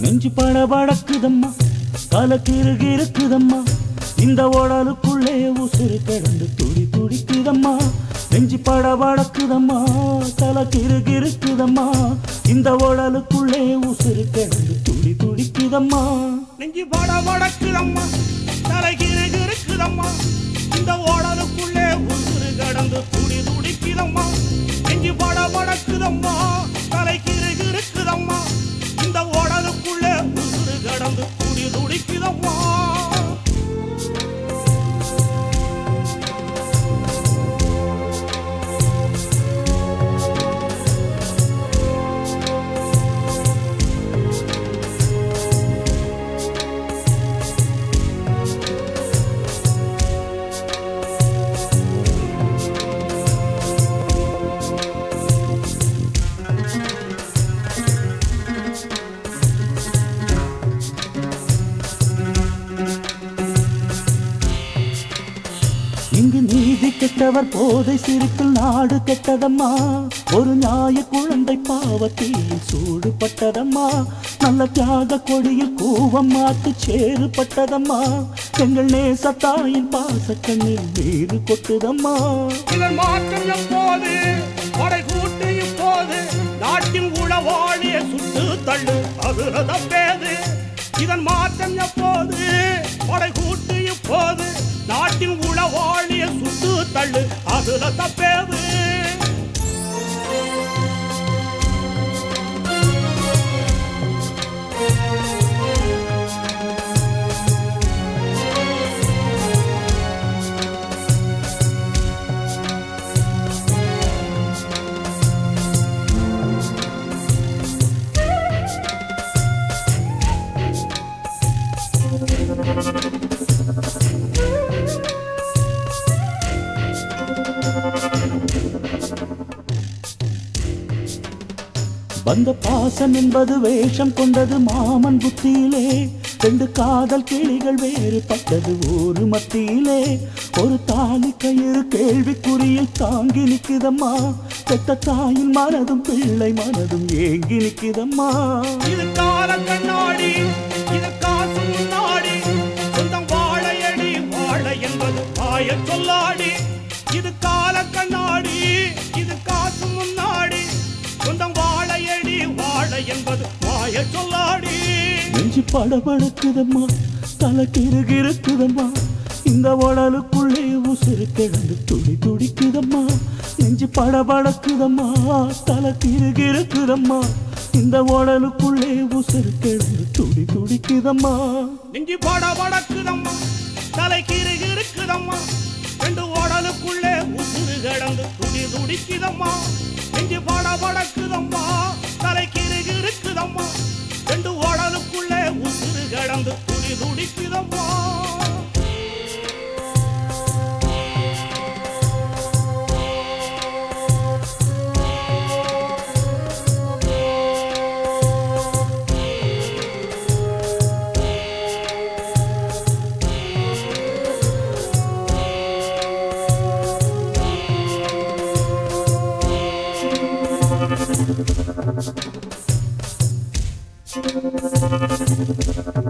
நெஞ்சு படபடக்குதம்மா தலை கிருகி இருக்குதம்மா இந்த உடலுக்குள்ளே உசுறு கிடந்து துடி துடிக்குதம்மா நெஞ்சு படபடக்குதம்மா தலை கிருகி இருக்குதம்மா இந்த உடலுக்குள்ளே உசுறு கிடந்து துடி துடிக்குதம்மா நெஞ்சு பட வடக்குதம்மா தலைகீழு இருக்குதம்மா இந்த ஓடலுக்குள்ளே உசுறு கடந்து துடி துடிக்குதம்மா நெஞ்சு பட வடக்குதம்மா தலைகீழு இருக்குதம்மா இந்த ஓடலுக்குள்ளே உசுறு கடந்து துடி துடிக்குதம்மா இங்கு நீதி கெட்டவர் போதை சிரிப்பில் நாடு கெட்டதம்மா ஒரு நியாய குழந்தை பாவத்தில் சூடுபட்டதம்மா நல்ல தியாக கொடியில் கூவம் மாட்டு சேறுபட்டதம்மா எங்கள் நேசத்தாயின் பாச கண்ணில் நீரு கொட்டுதம்மா இதன் மாற்றம் எப்போது படை கூட்டு இப்போது நாட்டின் உளவாளிய சுட்டு தள்ளு அதுல தப்பேது இதன் மாற்றம் எப்போது படை கூட்டு இப்போது நாட்டின் உளவாளிய சுட்டு தள்ளு அதுல தப்பேது வந்த பாசம் என்பது வேஷம் கொண்டது மாமன் புத்தியிலே ரெண்டு காதல் கிளிகள் வேறுபட்டது ஒரு மத்தியிலே ஒரு தாலி கயிறு கேள்விக்குறியில் தாங்கி நிக்குதம்மா பெத்த தாயின் மனதும் பிள்ளை மனதும் ஏங்கி நிக்குதம்மா இது கால கண்ணாடி இது காசு முன்னாடி சொந்தம் வாழையடி வாழை என்பது வாய சொல்லாடி இது கால கண்ணாடி இது காசு முன்னாடி சொந்தம் வாழையடி வாழை என்பது வாய சொல்லாடி நெஞ்சு படபடக்குதம்மா தலை கிருகிருக்குதம்மா இந்த உடலுக்குள்ளே உசுறு கிடந்து துடி துடிக்குதம்மா நெஞ்சு படபடக்குதம்மா தலை கிருகிருக்குதம்மா இந்த உடலுக்குள்ளே உசுறு கிடந்து துடி துடிக்குதம்மா நெஞ்சு பட வடக்குதம்மா தலை கீறு இருக்குதம்மா ரெண்டு ஓடலுக்குள்ளே உசுறு கிடந்து துடி துடிக்குதம்மா நெஞ்சு பட வடக்குதம்மா தலை கீறு இருக்குதம்மா ரெண்டு ஓடலுக்குள்ளே உசுறு கிடந்து துடி துடிக்குதம்மா Thank you.